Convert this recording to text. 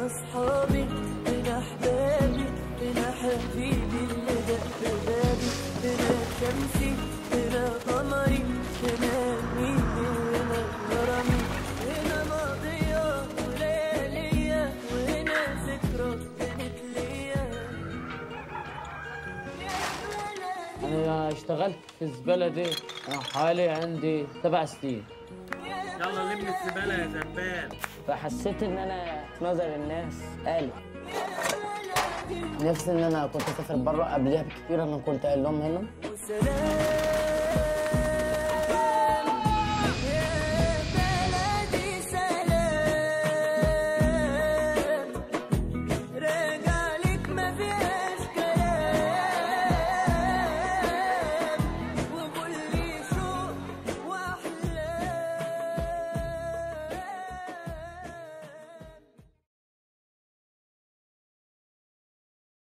هنا اصحابي هنا احبابي هنا حبيبي اللي دق بابي هنا شمسي هنا قمري هنا نيلي هنا غرامي هنا ماضية وليالية وهنا ذكرى كانت ليا انا اشتغلت في الزباله دي انا حوالي عندي سبع سنين يلا لم الزباله يا زبال فحسيت ان انا في نظر الناس قالي نفسي ان انا كنت اسافر بره قبلها بكتير انا كنت قايل لهم هنا وسلام